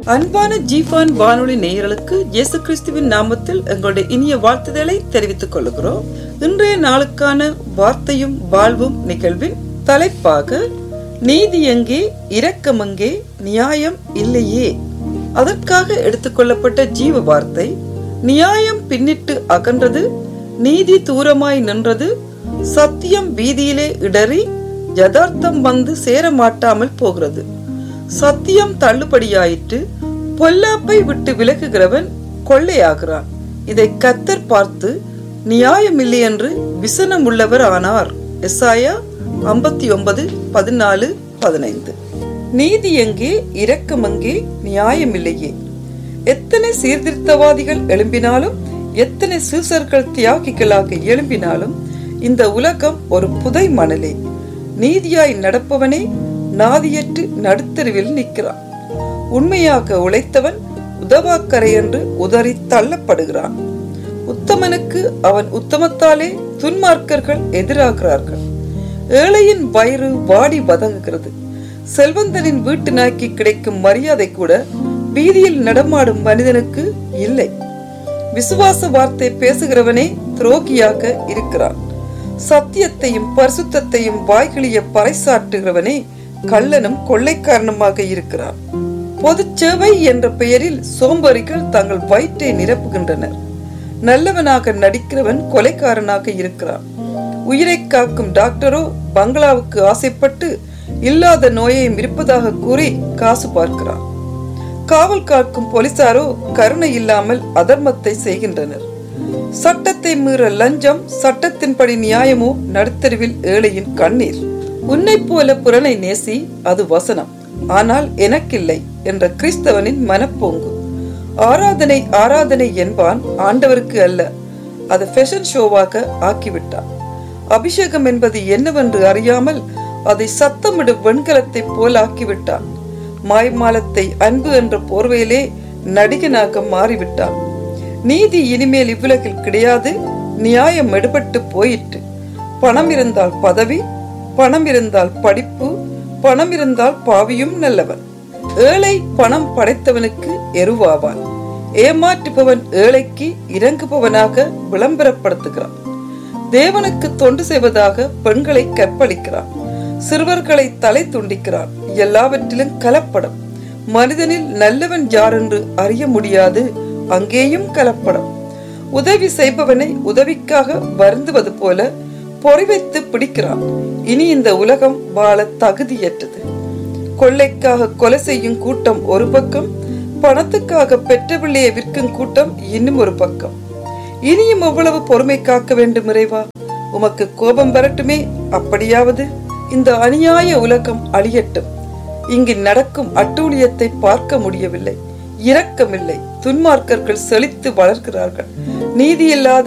அன்பான ஜீவான் வானொலி நேயர்களுக்கு இயேசு கிறிஸ்துவின் நாமத்தில் எங்களுடைய இனிய வாழ்த்துதலை தெரிவித்துக் கொள்கிறோம் இன்றைய நாளுக்கான வார்த்தையும் வாழ்வும் நிகழ்வின் தலைப்பாக நீதி எங்கே இரக்கம் எங்கே நியாயம் இல்லையே அதற்காக எடுத்துக்கொள்ளப்பட்ட ஜீவ வார்த்தை நியாயம் பின்னிட்டு அகன்றது நீதி தூரமாய் நின்றது சத்தியம் வீதியிலே இடறி யதார்த்தம் வந்து சேர மாட்டாமல் போகிறது சத்தியம் தள்ளுபடியாயிற்று பொல்லாப்பை விட்டு விலகுகிறவன் கொள்ளையாகிறான் இதை கத்தர் பார்த்து நியாயமில்லை என்று விசனம் உள்ளவர் ஆனார் எஸ்ஆயா ஐம்பத்தி ஒன்பது பதினாலு பதினைந்து நீதி எங்கே இரக்கம் எங்கே நியாயமில்லையே எத்தனை சீர்திருத்தவாதிகள் எழும்பினாலும் எத்தனை சீசர்கள் தியாகிகளாக எழும்பினாலும் இந்த உலகம் ஒரு புதை மணலே நீதியாய் நடப்பவனே நாதியற்று நடுத்தருவில் நிற்கிறான் உண்மையாக உழைத்தவன் உதவாக்கரை என்று உதறி தள்ளப்படுகிறான் உத்தமனுக்கு அவன் உத்தமத்தாலே துன்மார்க்கர்கள் எதிராகிறார்கள் ஏழையின் வயிறு வாடி வதங்குகிறது செல்வந்தனின் வீட்டு நாய்க்கு கிடைக்கும் மரியாதை கூட வீதியில் நடமாடும் மனிதனுக்கு இல்லை விசுவாச வார்த்தை பேசுகிறவனே துரோகியாக இருக்கிறான் சத்தியத்தையும் பரிசுத்தையும் வாய்களிய பறைசாற்றுகிறவனே கள்ளனும் கொள்ளைக்காரனுமாக இருக்கிறான் பொது சேவை என்ற பெயரில் சோம்பரிகள் தங்கள் வயிற்றை நிரப்புகின்றனர் நல்லவனாக நடிக்கிறவன் கொலைக்காரனாக இருக்கிறான் உயிரை காக்கும் டாக்டரோ பங்களாவுக்கு ஆசைப்பட்டு இல்லாத நோயையும் இருப்பதாக கூறி காசு பார்க்கிறான் காவல் காக்கும் போலீசாரோ கருணை இல்லாமல் அதர்மத்தை செய்கின்றனர் சட்டத்தை மீற லஞ்சம் சட்டத்தின்படி நியாயமோ நடுத்தருவில் ஏழையின் கண்ணீர் உன்னை போல புறனை நேசி அது வசனம் ஆனால் எனக்கில்லை என்ற கிறிஸ்தவனின் மனப்போங்கு ஆராதனை ஆராதனை என்பான் ஆண்டவருக்கு அல்ல அது ஃபேஷன் ஷோவாக ஆக்கிவிட்டான் அபிஷேகம் என்பது என்னவென்று அறியாமல் அதை சத்தமிடும் வெண்கலத்தை போல் ஆக்கிவிட்டான் மாய்மாலத்தை அன்பு என்ற போர்வையிலே நடிகனாக மாறிவிட்டான் நீதி இனிமேல் இவ்வுலகில் கிடையாது நியாயம் எடுபட்டு போயிற்று பணம் இருந்தால் பதவி பணம் இருந்தால் படிப்பு பணம் இருந்தால் பாவியும் நல்லவன் ஏழை பணம் படைத்தவனுக்கு எருவாவான் ஏமாற்றுபவன் ஏழைக்கு இறங்குபவனாக விளம்பரப்படுத்துகிறான் தேவனுக்கு தொண்டு செய்வதாக பெண்களை கற்பழிக்கிறான் சிறுவர்களை தலை துண்டிக்கிறான் எல்லாவற்றிலும் கலப்படம் மனிதனில் நல்லவன் யார் என்று அறிய முடியாது அங்கேயும் கலப்படம் உதவி செய்பவனை உதவிக்காக வருந்துவது போல பொறி வைத்து பிடிக்கிறான் இனி இந்த உலகம் வாழ தகுதியற்றது கொள்ளைக்காக கொலை செய்யும் கூட்டம் ஒரு பக்கம் பணத்துக்காக பெற்ற பிள்ளையை விற்கும் கூட்டம் இன்னும் ஒரு பக்கம் இனியும் எவ்வளவு பொறுமை காக்க வேண்டும் இறைவா உமக்கு கோபம் வரட்டுமே அப்படியாவது இந்த அநியாய உலகம் அழியட்டும் இங்கு நடக்கும் அட்டூழியத்தை பார்க்க முடியவில்லை இரக்கமில்லை துன்மார்க்கர்கள் செழித்து வளர்கிறார்கள் நீதியில்லாத